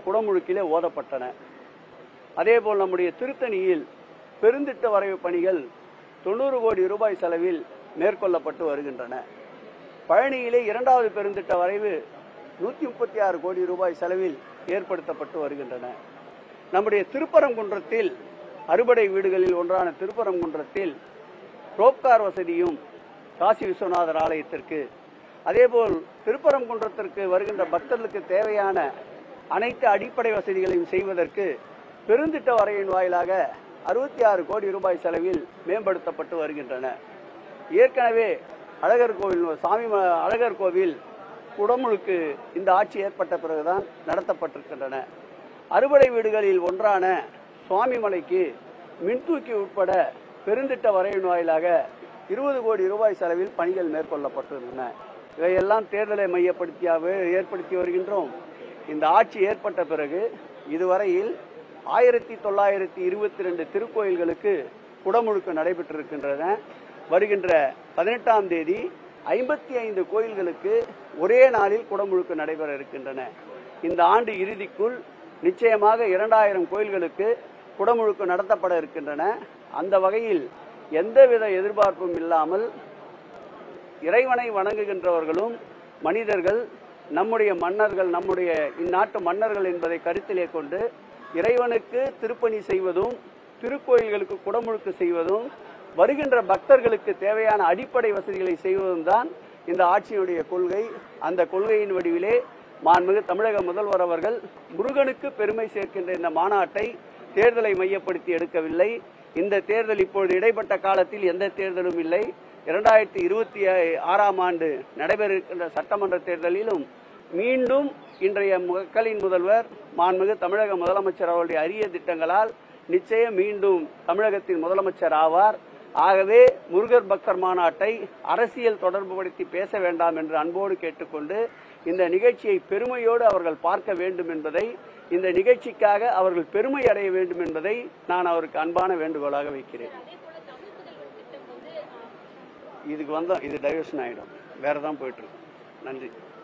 குடமுழுக்கிலே ஓதப்பட்டன அதேபோல் நம்முடைய திருத்தணியில் பெருந்திட்ட வரைவு பணிகள் தொண்ணூறு கோடி ரூபாய் செலவில் மேற்கொள்ளப்பட்டு வருகின்றன பழனியிலே இரண்டாவது பெருந்திட்ட வரைவு நூற்றி முப்பத்தி ஆறு கோடி ரூபாய் செலவில் ஏற்படுத்தப்பட்டு வருகின்றன நம்முடைய திருப்பரங்குன்றத்தில் அறுபடை வீடுகளில் ஒன்றான திருப்பரங்குன்றத்தில் ரோப்கார் வசதியும் காசி விஸ்வநாதர் ஆலயத்திற்கு அதேபோல் திருப்பரங்குன்றத்திற்கு வருகின்ற பக்தர்களுக்கு தேவையான அனைத்து அடிப்படை வசதிகளையும் செய்வதற்கு பெருந்திட்ட வரையின் வாயிலாக அறுபத்தி ஆறு கோடி ரூபாய் செலவில் மேம்படுத்தப்பட்டு வருகின்றன ஏற்கனவே அழகர் கோவில் சாமி ம- அழகர் கோவில் குடமுழுக்கு இந்த ஆட்சி ஏற்பட்ட பிறகுதான் நடத்தப்பட்டிருக்கின்றன அறுபடை வீடுகளில் ஒன்றான சுவாமிமலைக்கு மின்தூக்கி உட்பட பெருந்திட்ட வரைவின் வாயிலாக இருபது கோடி ரூபாய் செலவில் பணிகள் மேற்கொள்ளப்பட்டிருந்தன இவையெல்லாம் தேர்தலை மையப்படுத்தியாகவே ஏற்படுத்தி வருகின்றோம் இந்த ஆட்சி ஏற்பட்ட பிறகு இதுவரையில் ஆயிரத்தி தொள்ளாயிரத்தி இருபத்தி ரெண்டு திருக்கோயில்களுக்கு குடமுழுக்கு நடைபெற்றிருக்கின்றன வருகின்ற பதினெட்டாம் தேதி ஐம்பத்தி ஐந்து கோயில்களுக்கு ஒரே நாளில் குடமுழுக்கு நடைபெற இருக்கின்றன இந்த ஆண்டு இறுதிக்குள் நிச்சயமாக இரண்டாயிரம் கோயில்களுக்கு குடமுழுக்கு நடத்தப்பட இருக்கின்றன அந்த வகையில் எந்தவித எதிர்பார்ப்பும் இல்லாமல் இறைவனை வணங்குகின்றவர்களும் மனிதர்கள் நம்முடைய மன்னர்கள் நம்முடைய இந்நாட்டு மன்னர்கள் என்பதை கருத்திலே கொண்டு இறைவனுக்கு திருப்பணி செய்வதும் திருக்கோயில்களுக்கு குடமுழுக்கு செய்வதும் வருகின்ற பக்தர்களுக்கு தேவையான அடிப்படை வசதிகளை செய்வதும் தான் இந்த ஆட்சியினுடைய கொள்கை அந்த கொள்கையின் வடிவிலே மாண்புமிகு தமிழக முதல்வர் அவர்கள் முருகனுக்கு பெருமை சேர்க்கின்ற இந்த மாநாட்டை தேர்தலை மையப்படுத்தி எடுக்கவில்லை இந்த தேர்தல் இப்பொழுது இடைப்பட்ட காலத்தில் எந்த தேர்தலும் இல்லை இரண்டாயிரத்தி இருபத்தி ஆறாம் ஆண்டு நடைபெற இருக்கின்ற சட்டமன்ற தேர்தலிலும் மீண்டும் இன்றைய மக்களின் முதல்வர் மாண்புமிகு தமிழக முதலமைச்சர் அவருடைய அரிய திட்டங்களால் நிச்சயம் மீண்டும் தமிழகத்தின் முதலமைச்சர் ஆவார் ஆகவே முருகர் பக்தர் மாநாட்டை அரசியல் தொடர்புபடுத்தி பேச வேண்டாம் என்று அன்போடு கேட்டுக்கொண்டு இந்த நிகழ்ச்சியை பெருமையோடு அவர்கள் பார்க்க வேண்டும் என்பதை இந்த நிகழ்ச்சிக்காக அவர்கள் பெருமை அடைய வேண்டும் என்பதை நான் அவருக்கு அன்பான வேண்டுகோளாக வைக்கிறேன் அதே போல தமிழ் புதல்வர் திட்டம் வந்து ஆஹ், இதுக்கு வந்தோம் இது டைவர்ஷன் ஆயிடும் வேற தான் போயிட்டு இருக்கு நன்றி